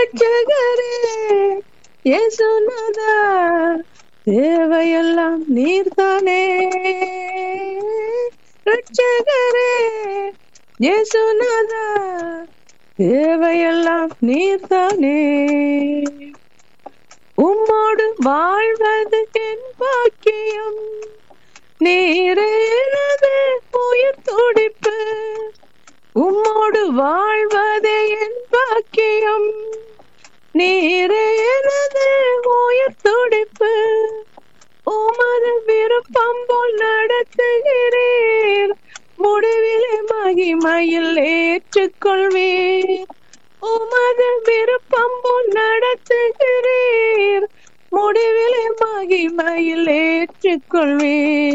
ரட்சகரே இயேசுநாதா தேவையெல்லாம் நீர்தானே ரட்சகரே இயேசுநாதா தேவையெல்லாம் நீர்தானே உம்மோடு வாழ்வது என் பாக்கியம் நீரே எனது உயிர் துடிப்பு உம்மோடு வாழ்வதே என் பாக்கியம் நீரே எனது உயிர் துடிப்பு உமது விருப்பம் போல் நடத்துகிறீர் முடிவிலே மகிமையில் ஏற்றுக்கொள்வீர் உமது விருப்பம் போல் நடத்துகிறீர் முடிவிலே மகிமையில் ஏற்றுக்கொள்வீர்